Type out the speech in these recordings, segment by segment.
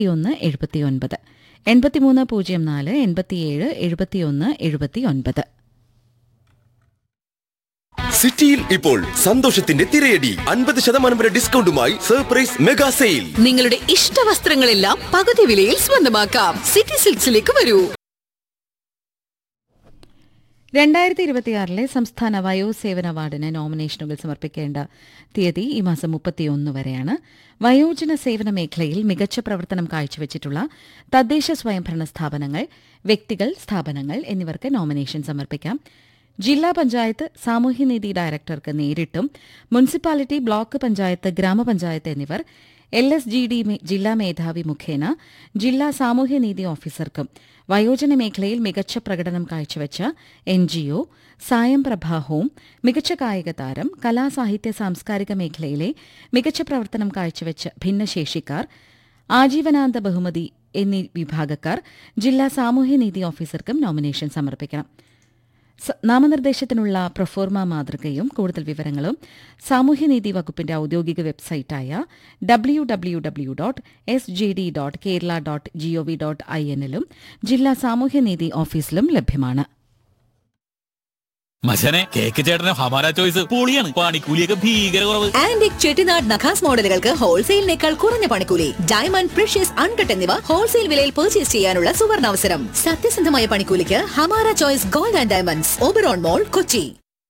ഒന്ന് എഴുപത്തിയൊൻപത് എൺപത്തിമൂന്ന് പൂജ്യം നാല് എൺപത്തിയേഴ് എഴുപത്തിയൊന്ന് എഴുപത്തിയൊൻപത് സിറ്റിയിൽ ഇപ്പോൾ സന്തോഷത്തിന്റെ തിരയടി അൻപത് ശതമാനം വരെ ഡിസ്കൗണ്ടുമായി സർപ്രൈസ് മെഗാ സെയിൽ നിങ്ങളുടെ ഇഷ്ട വസ്ത്രങ്ങളെല്ലാം പകുതി വിലയിൽ സ്വന്തമാക്കാം സിറ്റി സിൽക്സിലേക്ക് വരൂ രണ്ടായിരത്തി ഇരുപത്തിയാറിലെ സംസ്ഥാന വയോസേവന അവാർഡിന് നോമിനേഷനുകൾ സമർപ്പിക്കേണ്ട തീയതി ഈ മാസം മുപ്പത്തിയൊന്ന് വരെയാണ് വയോജന സേവന മേഖലയിൽ മികച്ച പ്രവർത്തനം കാഴ്ചവെച്ചിട്ടുള്ള തദ്ദേശ സ്വയംഭരണ സ്ഥാപനങ്ങൾ വ്യക്തികൾ സ്ഥാപനങ്ങൾ എന്നിവർക്ക് നോമിനേഷൻ സമർപ്പിക്കാം ജില്ലാ പഞ്ചായത്ത് സാമൂഹ്യനീതി ഡയറക്ടർക്ക് നേരിട്ടും മുനിസിപ്പാലിറ്റി ബ്ലോക്ക് പഞ്ചായത്ത് ഗ്രാമപഞ്ചായത്ത് എന്നിവർ എൽ എസ് ജി ഡി ജില്ലാ മേധാവി മുഖേന ജില്ലാ സാമൂഹ്യനീതി ഓഫീസർക്കും വയോജന മേഖലയിൽ മികച്ച പ്രകടനം കാഴ്ചവെച്ച എൻ ജി ഒ സായം പ്രഭ ഹോം മികച്ച കായിക താരം കലാസാഹിത്യ സാംസ്കാരിക മേഖലയിലെ മികച്ച പ്രവർത്തനം കാഴ്ചവെച്ച ഭിന്നശേഷിക്കാർ ആജീവനാന്ത ബഹുമതി എന്നീ വിഭാഗക്കാർ ജില്ലാ സാമൂഹ്യനീതി ഓഫീസർക്കും നോമിനേഷൻ സമർപ്പിക്കണം സ- നാമനിർദ്ദേശത്തിനുള്ള പ്രൊഫോർമ മാതൃകയും കൂടുതൽ വിവരങ്ങളും സാമൂഹ്യനീതി വകുപ്പിന്റെ ഔദ്യോഗിക വെബ്സൈറ്റായ W W W dot S G D dot Kerala dot G O V dot I എന്നിലും ജില്ലാ സാമൂഹ്യനീതി ഓഫീസിലും ലഭ്യമാണ് മച്ചനെ കേക്ക് ചേട്ടന് ഹമാര ചോയ്സ് പൊളിയാണ് പണിക്കൂലിയൊക്കെ ഭീകര കുറവ് ആന്റിക് ചെട്ടിനാട് നഖാസ് മോഡലുകൾക്ക് ഹോൾസെയിലിനേക്കാൾ കുറഞ്ഞ പണിക്കൂലി ഡയമണ്ട് പ്രഷ്യസ് അൺകട്ട് എന്നിവ ഹോൾസെയിൽ വിലയിൽ പർച്ചേസ് ചെയ്യാനുള്ള സുവർണാവസരം സത്യസന്ധമായ പണിക്കൂലിക്ക് Hamara choice gold and diamonds Oberon mall Kochi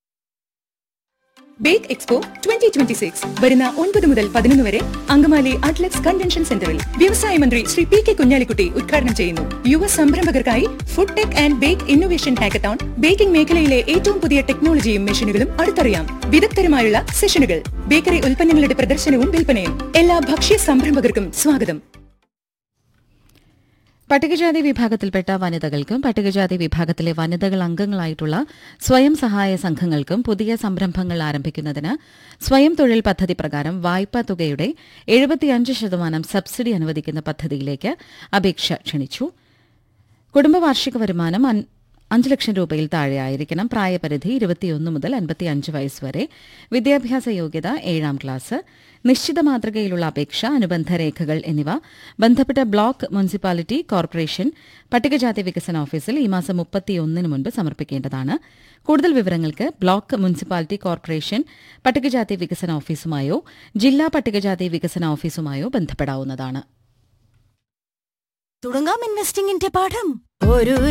bake expo twenty twenty six വരുന്ന ഒൻപത് മുതൽ പതിനൊന്ന് വരെ അങ്കമാലി അറ്റ്ലറ്റ്സ് കൺവെൻഷൻ സെന്ററിൽ വ്യവസായ മന്ത്രി ശ്രീ പി കെ കുഞ്ഞാലിക്കുട്ടി ഉദ്ഘാടനം ചെയ്യുന്നു യുവ സംരംഭകർക്കായി food tech and bake innovation hackathon baking മേഖലയിലെ ഏറ്റവും പുതിയ ടെക്നോളജിയും മെഷീനുകളും അടുത്തറിയാം വിദഗ്ധരുമായുള്ള സെഷനുകൾ ബേക്കറി ഉൽപ്പന്നങ്ങളുടെ പ്രദർശനവും വിൽപ്പനയും എല്ലാ ഭക്ഷ്യ സംരംഭകർക്കും സ്വാഗതം പട്ടികജാതി വിഭാഗത്തിൽപ്പെട്ട വനിതകൾക്കും പട്ടികജാതി വിഭാഗത്തിലെ വനിതകൾ അംഗങ്ങളായിട്ടുള്ള സ്വയം സഹായ സംഘങ്ങൾക്കും പുതിയ സംരംഭങ്ങൾ ആരംഭിക്കുന്നതിന് സ്വയം തൊഴിൽ പദ്ധതി പ്രകാരം വായ്പാ തുകയുടെ എഴുപത്തിയഞ്ച് ശതമാനം സബ്സിഡി അനുവദിക്കുന്ന പദ്ധതിയിലേക്ക് അപേക്ഷ ക്ഷണിച്ചു കുടുംബ വാർഷിക വരുമാനം അൻ- അഞ്ച് ലക്ഷം രൂപയിൽ താഴെയായിരിക്കണം പ്രായപരിധി ഇരുപത്തിയൊന്ന് മുതൽ അൻപത്തിയഞ്ച് വയസ്സ് വരെ വിദ്യാഭ്യാസ യോഗ്യത ഏഴാം ക്ലാസ് നിശ്ചിത മാതൃകയിലുള്ള അപേക്ഷ അനുബന്ധ രേഖകൾ എന്നിവ ബന്ധപ്പെട്ട ബ്ലോക്ക് മുനിസിപ്പാലിറ്റി കോർപ്പറേഷൻ പട്ടികജാതി വികസന ഓഫീസിൽ ഈ മാസം മുപ്പത്തിയൊന്നിന് മുൻപ് സമർപ്പിക്കേണ്ടതാണ് കൂടുതൽ വിവരങ്ങൾക്ക് ബ്ലോക്ക് മുനിസിപ്പാലിറ്റി കോർപ്പറേഷൻ പട്ടികജാതി വികസന ഓഫീസുമായോ ജില്ലാ പട്ടികജാതി വികസന ഓഫീസുമായോ ബന്ധപ്പെടാവുന്നതാണ് തുടങ്ങാം ഇൻവെസ്റ്റിംഗിന്റെ പാഠം ഒരു